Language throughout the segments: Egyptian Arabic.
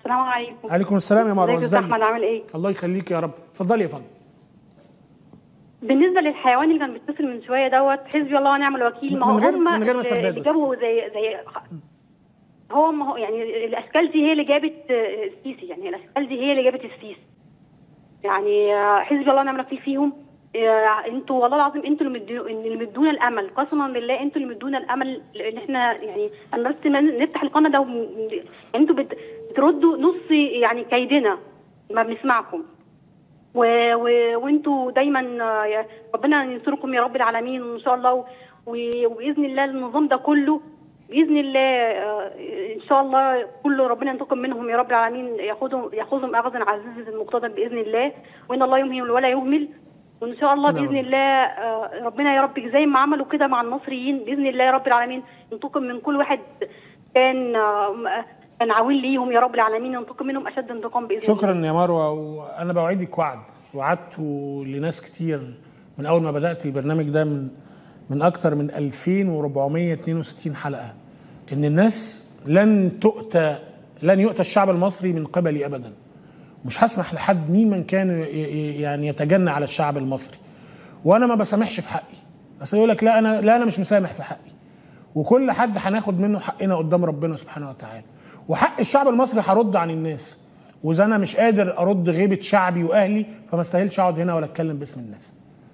السلام عليكم عليكم السلام يا مروه ازيك يا ازيك احمد عامل ايه الله يخليك يا رب اتفضلي يا فندم بالنسبه للحيوان اللي كان بيتصل من شويه دوت حسبي الله ونعم الوكيل ما هو من غير- هم من غير ما اللي- سباب اللي بس. جابوا زي زي هو ما هو يعني الاشكال دي هي اللي جابت آه، السيسي يعني الاشكال دي هي اللي جابت السيسي يعني آه، حسبي الله ونعم الوكيل فيهم آه، انتوا والله العظيم انتوا اللي مديو- اللي مدونا الامل قسما بالله انتوا اللي مدونا الامل ان احنا يعني انا بس ما نفتح القناه ده وم- يعني انتوا بت- بتردوا نص يعني كيدنا ما بنسمعكم و... و... وانتوا دايما آه، يا- ربنا ينصركم يا رب العالمين وان شاء الله و... و- وباذن الله النظام ده كله باذن الله آه، ان شاء الله كله ربنا ينتقم منهم يا رب العالمين ياخذهم ياخذهم اخذا عزيز المقتدر باذن الله وان الله يمهل ولا يهمل وان شاء الله نعم. باذن الله آه، ربنا يا رب زي ما عملوا كده مع المصريين باذن الله يا رب العالمين ينتقم من كل واحد كان آه، كان عويل ليهم يا رب العالمين ينتقم منهم اشد انتقام باذن الله شكرا يا مروه وانا بوعدك وعد وعدته لناس كتير من اول ما بدات البرنامج ده من من اكتر من 2462 حلقه ان الناس لن تؤتى لن يؤتى الشعب المصري من قبلي ابدا مش هسمح لحد مين من كان ي- ي- يعني يتجنى على الشعب المصري وانا ما بسامحش في حقي بس يقول لك لا انا لا انا مش مسامح في حقي وكل حد هناخد منه حقنا قدام ربنا سبحانه وتعالى وحق الشعب المصري هرد عن الناس واذا انا مش قادر ارد غيبه شعبي واهلي فما استاهلش اقعد هنا ولا اتكلم باسم الناس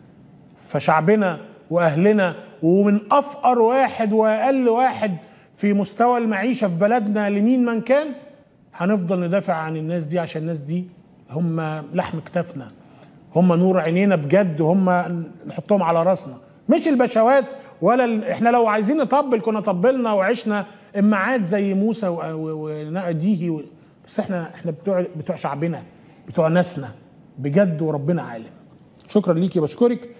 فشعبنا واهلنا ومن افقر واحد واقل واحد في مستوى المعيشه في بلدنا لمين من كان هنفضل ندافع عن الناس دي عشان الناس دي هم لحم كتافنا هم نور عينينا بجد هم نحطهم على راسنا مش البشوات ولا ال... احنا لو عايزين نطبل كنا طبلنا وعشنا امعات زي موسى و- و- ونقديه و... بس احنا احنا بتوع بتوع شعبنا بتوع ناسنا بجد وربنا عالم شكرا ليكي بشكرك